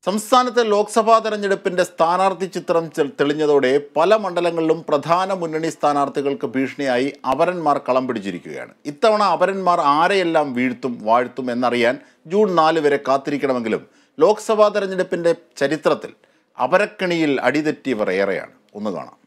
സംസ്ഥാനത്തെ ലോക്സഭാ തെരഞ്ഞെടുപ്പിന്റെ സ്ഥാനാർത്ഥി ചിത്രം ചെ- തെളിഞ്ഞതോടെ പല മണ്ഡലങ്ങളിലും പ്രധാന മുന്നണി സ്ഥാനാർത്ഥികൾക്ക് ഭീഷണിയായി അപരന്മാർ കളം പിടിച്ചിരിക്കുകയാണ് ഇത്തവണ അപരന്മാർ ആരെയെല്ലാം വീഴ്ത്തും വാഴ്ത്തും എന്നറിയാൻ ജൂൺ നാല് വരെ കാത്തിരിക്കണമെങ്കിലും ലോക്സഭാ തെരഞ്ഞെടുപ്പിന്റെ ചരിത്രത്തിൽ അപരക്കണിയിൽ അടിതെറ്റിയവർ ഏറെയാണ് ഒന്ന് കാണാം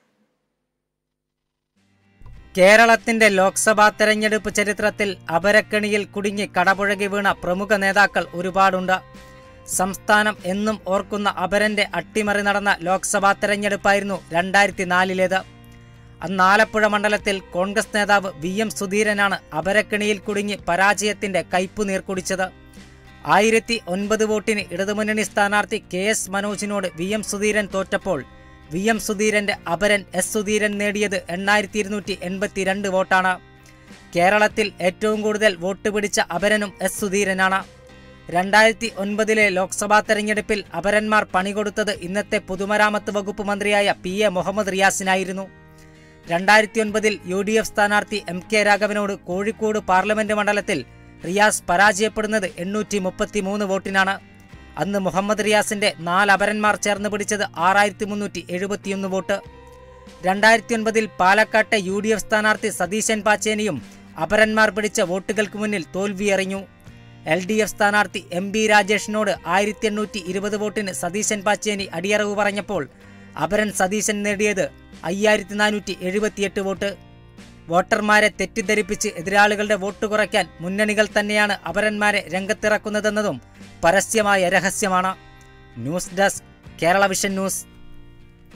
കേരളത്തിന്റെ ലോക്സഭാ തെരഞ്ഞെടുപ്പ് ചരിത്രത്തിൽ അപരക്കണിയിൽ കുടുങ്ങി കടപുഴകി വീണ പ്രമുഖ നേതാക്കൾ ഒരുപാടുണ്ട് സംസ്ഥാനം എന്നും ഓർക്കുന്ന അപരന്റെ അട്ടിമറി നടന്ന ലോക്സഭാ തെരഞ്ഞെടുപ്പായിരുന്നു രണ്ടായിരത്തി നാലിലേത് അന്ന് ആലപ്പുഴ മണ്ഡലത്തിൽ കോൺഗ്രസ് നേതാവ് വി എം സുധീരനാണ് അപരക്കണിയിൽ കുടുങ്ങി പരാജയത്തിന്റെ കയ്പുനീർ കുടിച്ചത് ആയിരത്തി ഒൻപത് വോട്ടിന് ഇടതുമുന്നണി സ്ഥാനാർത്ഥി കെ എസ് മനോജിനോട് വി എം സുധീരൻ തോറ്റപ്പോൾ വി എം സുധീരന്റെ അപരൻ എസ് സുധീരൻ നേടിയത് എണ്ണായിരത്തി ഇരുന്നൂറ്റി എൺപത്തിരണ്ട് വോട്ടാണ് കേരളത്തിൽ ഏറ്റവും കൂടുതൽ വോട്ട് പിടിച്ച അപരനും എസ് സുധീരനാണ് രണ്ടായിരത്തി ഒൻപതിലെ ലോക്സഭാ തെരഞ്ഞെടുപ്പിൽ അപരന്മാർ പണികൊടുത്തത് ഇന്നത്തെ പൊതുമരാമത്ത് വകുപ്പ് മന്ത്രിയായ പി എ മുഹമ്മദ് റിയാസിനായിരുന്നു രണ്ടായിരത്തി ഒൻപതിൽ യു ഡി എഫ് സ്ഥാനാർത്ഥി എം കെ രാഘവനോട് കോഴിക്കോട് പാർലമെന്റ് മണ്ഡലത്തിൽ റിയാസ് പരാജയപ്പെടുന്നത് എണ്ണൂറ്റി മുപ്പത്തി മൂന്ന് വോട്ടിനാണ് അന്ന് മുഹമ്മദ് റിയാസിന്റെ നാല് അപരന്മാർ ചേർന്ന് പിടിച്ചത് ആറായിരത്തി മുന്നൂറ്റി എഴുപത്തിയൊന്ന് വോട്ട് രണ്ടായിരത്തി ഒൻപതിൽ പാലക്കാട്ടെ യു ഡി എഫ് സ്ഥാനാർത്ഥി സതീശൻ പാച്ചേനിയും അപരന്മാർ പിടിച്ച വോട്ടുകൾക്ക് മുന്നിൽ തോൽവിയെറിഞ്ഞു എൽ ഡി എഫ് സ്ഥാനാർത്ഥി എം ബി രാജേഷിനോട് ആയിരത്തി എണ്ണൂറ്റി ഇരുപത് വോട്ടിന് സതീശൻ പാച്ചേനി അടിയറവ് പറഞ്ഞപ്പോൾ അപരൻ സതീശൻ നേടിയത് അയ്യായിരത്തി നാനൂറ്റി എഴുപത്തിയെട്ട് വോട്ട് വോട്ടർമാരെ തെറ്റിദ്ധരിപ്പിച്ച് എതിരാളികളുടെ വോട്ട് കുറയ്ക്കാൻ മുന്നണികൾ തന്നെയാണ് അപരന്മാരെ രംഗത്തിറക്കുന്നതെന്നതും പരസ്യമായ രഹസ്യമാണ് news desk Kerala vision news